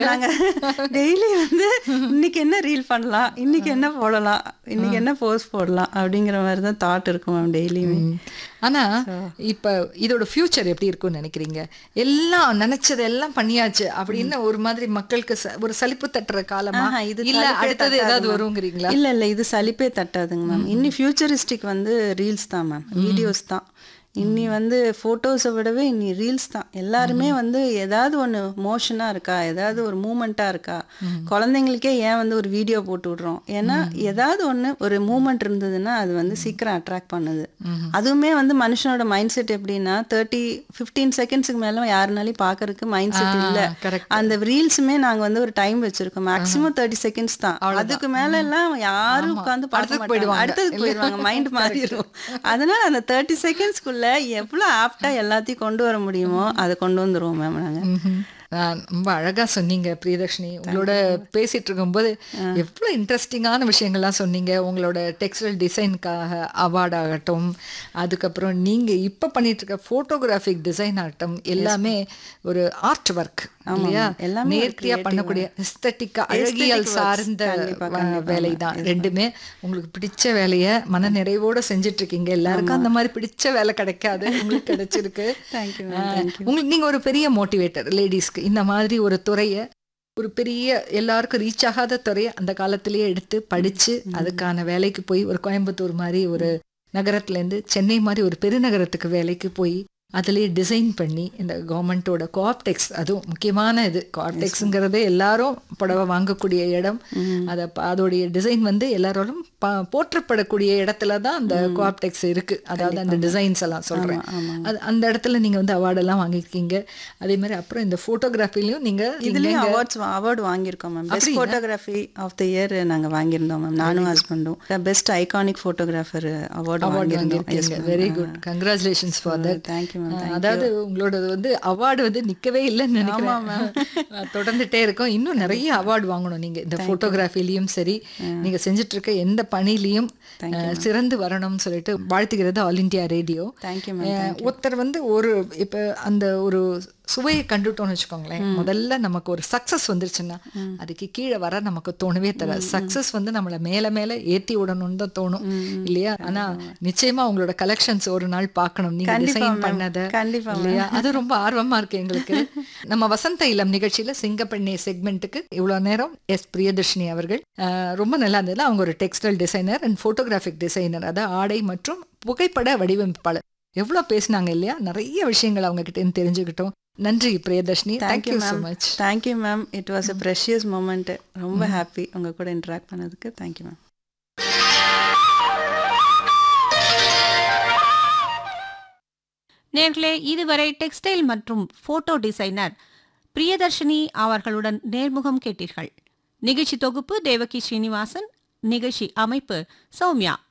நாங்க டெய்லி வந்து இன்னைக்கு என்ன ரீல் பண்ணலாம் இன்னைக்கு என்ன போடலாம் இன்னைக்கு என்ன போஸ்ட் போடலாம் அப்படிங்கிற மாதிரி தான் தாட் இருக்கும் மேம் டெய்லியுமே ம். ஆனா இப்ப இதோட ஃபியூச்சர் எப்படி இருக்கும்னு நினைக்கிறீங்க எல்லாம் நினைச்சது எல்லாம் பண்ணியாச்சு அப்படின்னு ஒரு மாதிரி மக்களுக்கு ச- ஒரு சலிப்பு தட்டுற காலமா ஆஹா, இது இல்ல சலிப்பே அடுத்தது தட்டாது ஏதாவது ma'am. வருங்கிறீங்களா இல்ல இல்ல இது சலிப்பே தட்டாதுங்க மேம் இன்னி ஃபியூச்சரிஸ்டிக் வந்து ரீல்ஸ் தான் மேம் வீடியோஸ் தான் இன்னி வந்து ஃபோட்டோஸை விடவே இன்னி ரீல்ஸ் தான் எல்லாருமே வந்து ஏதாவது ஒன்று மோஷனாக இருக்கா ஏதாவது ஒரு மூமெண்ட்டாக இருக்கா குழந்தைங்களுக்கே ஏன் வந்து ஒரு வீடியோ போட்டு விடுறோம் ஏன்னா ஏதாவது ஒன்று ஒரு மூமெண்ட் இருந்ததுன்னா அது வந்து சீக்கிரம் அட்ராக்ட் பண்ணுது அதுவுமே வந்து மனுஷனோட மைண்ட் செட் எப்படின்னா தேர்ட்டி ஃபிஃப்டீன் செகண்ட்ஸுக்கு மேலே யாருனாலையும் பார்க்கறதுக்கு மைண்ட் செட் இல்லை கரெக்ட் அந்த ரீல்ஸுமே நாங்க வந்து ஒரு டைம் வச்சிருக்கோம் மேக்ஸிமம் தேர்ட்டி செகண்ட்ஸ் தான் அதுக்கு மேல எல்லாம் யாரும் உட்காந்து பார்க்க அடுத்ததுக்கு மாட்டாங்க போயிடுவாங்க. அடுத்ததுக்கு போயிடுவாங்க மைண்ட் மாறிடும் அதனால அந்த தேர்ட்டி செகண்ட்ஸ்க்குள்ள எவ்வளவு ஆப்டா எல்லாத்தையும் கொண்டு வர முடியுமோ அதை கொண்டு வந்துருவோம் மேம் நாங்க ம்ஹும். ஆ, ரொம்ப அழகா சொன்னீங்க பிரியதர்ஷினி உங்களோட பேசிட்டு இருக்கும்போது எவ்வளவு இன்ட்ரெஸ்டிங்கான விஷயங்கள்லாம் சொன்னீங்க உங்களோட டெக்ஸ்டைல் டிசைனுக்காக அவார்ட் ஆகட்டும் அதுக்கப்புறம் நீங்க இப்ப பண்ணிட்டு இருக்க போட்டோகிராஃபிக் டிசைன் ஆகட்டும் எல்லாமே ஒரு ஆர்ட் ஒர்க் இல்லையா எல்லாமே ஒரு நேர்த்தியா பண்ணக்கூடிய எஸ்தட்டிக்கா அழகியல் works. சார்ந்த கண்டிப்பா, வேலை தான் ரெண்டுமே உங்களுக்கு பிடிச்ச வேலையை மன நிறைவோட செஞ்சுட்டு இருக்கீங்க எல்லாருக்கும் அந்த மாதிரி பிடிச்ச வேலை கிடைக்காது உங்களுக்கு கிடைச்சிருக்கு Thank you, ஆ, உங்களுக்கு நீங்க ஒரு பெரிய மோட்டிவேட்டர் லேடிஸ்க்கு இந்த மாதிரி ஒரு துறையை ஒரு பெரிய எல்லாருக்கும் ரீச் ஆகாத துறையை அந்த காலத்திலேயே எடுத்து படிச்சு அதுக்கான வேலைக்கு போய் ஒரு கோயம்புத்தூர் மாதிரி ஒரு நகரத்துல இருந்து சென்னை மாதிரி ஒரு பெருநகரத்துக்கு வேலைக்கு போய் அதுலயே டிசைன் பண்ணி இந்த கவர்மெண்ட்டோட கோஆப்டெக்ஸ் அதுவும் முக்கியமான இது கோஆப்டெக்ஸுங்கிறது எல்லாரும் புடவை வாங்கக்கூடிய இடம் அதை ப- அதோடைய டிசைன் வந்து எல்லாரோடும் ப- போற்றப்படக்கூடிய இடத்துல தான் அந்த கோஆப்டெக்ஸ் இருக்கு அதாவது அந்த டிசைன்ஸ் எல்லாம் சொல்றேன் அது அந்த இடத்துல நீங்க வந்து அவார்டெல்லாம் வாங்கியிருக்கீங்க அதே மாதிரி அப்புறம் இந்த போட்டோகிராஃபிலையும் நீங்க இதுலயும் அவார்ட்ஸ் அவார்டு வாங்கியிருக்கோம் ma'am best photography of the year நாங்க வாங்கியிருந்தோம் மேம் நானும் ஹஸ்பண்டும் பெஸ்ட் ஐகானிக் ஃபோட்டோகிராஃபர் அவார்டு வாங்கியிருந்தோம் very good congratulations for that thank you ma'am அதாவது உங்களோடது வந்து அவார்டு வந்து நிக்கவே இல்லைன்னு நினைக்கிறேன் நான் தொடர்ந்துட்டே இருக்கோம் இன்னும் நிறைய அவார்டு வாங்கணும் நீங்க இந்த போட்டோகிராஃபிலையும் சரி நீங்க செஞ்சுட்டு இருக்க எந்த பணிலையும் அஹ், சிறந்து வரணும்னு சொல்லிட்டு வாழ்த்துகிறது all India radio thank you ma'am ஒருத்தர் வந்து ஒரு இப்ப அந்த ஒரு சுவையை கண்டுட்டோம்னு வச்சுக்கோங்களேன் முதல்ல நமக்கு ஒரு சக்சஸ் வந்துருச்சுன்னா அதுக்கு கீழே வர நமக்கு தோணவே தராது சக்சஸ் வந்து நம்மள மேல மேல ஏத்தி விடணும்னு தான் தோணும் இல்லையா ஆனா நிச்சயமா உங்களோட கலெக்ஷன்ஸ் ஒரு நாள் பார்க்கணும் நீங்க டிசைன் பண்ணத கண்டிப்பா இல்லையா அது ரொம்ப ஆர்வமா இருக்கு எங்களுக்கு நம்ம வசந்த இளம் நிகழ்ச்சியில சிங்கப்பெண்ணே செக்மெண்ட்டுக்கு இவ்வளவு நேரம் எஸ் பிரியதர்ஷினி அவர்கள் அஹ், ரொம்ப நல்லா இருந்தது அவங்க ஒரு textile designer and photographic designer அதாவது ஆடை மற்றும் புகைப்பட வடிவமைப்பாளர் எவ்வளவு பேசினாங்க இல்லையா நிறைய விஷயங்கள் அவங்க கிட்ட இருந்து தெரிஞ்சுக்கிட்டோம் நன்றி Priyadarshini thank you so much thank you ma'am it was a precious moment ரொம்ப ஹாப்பி உங்க கூட இன்ட்ராக்ட் பண்ணதுக்கு தேங்க்யூ மேம் நேர்களே இதுவரை டெக்ஸ்டைல் மற்றும் போட்டோ டிசைனர் பிரியதர்ஷினி அவர்களுடன் நேர்முகம் கேட்டீர்கள் நிகழ்ச்சி தொகுப்பு தேவகி ஸ்ரீனிவாசன் நிகழ்ச்சி அமைப்பு சௌமியா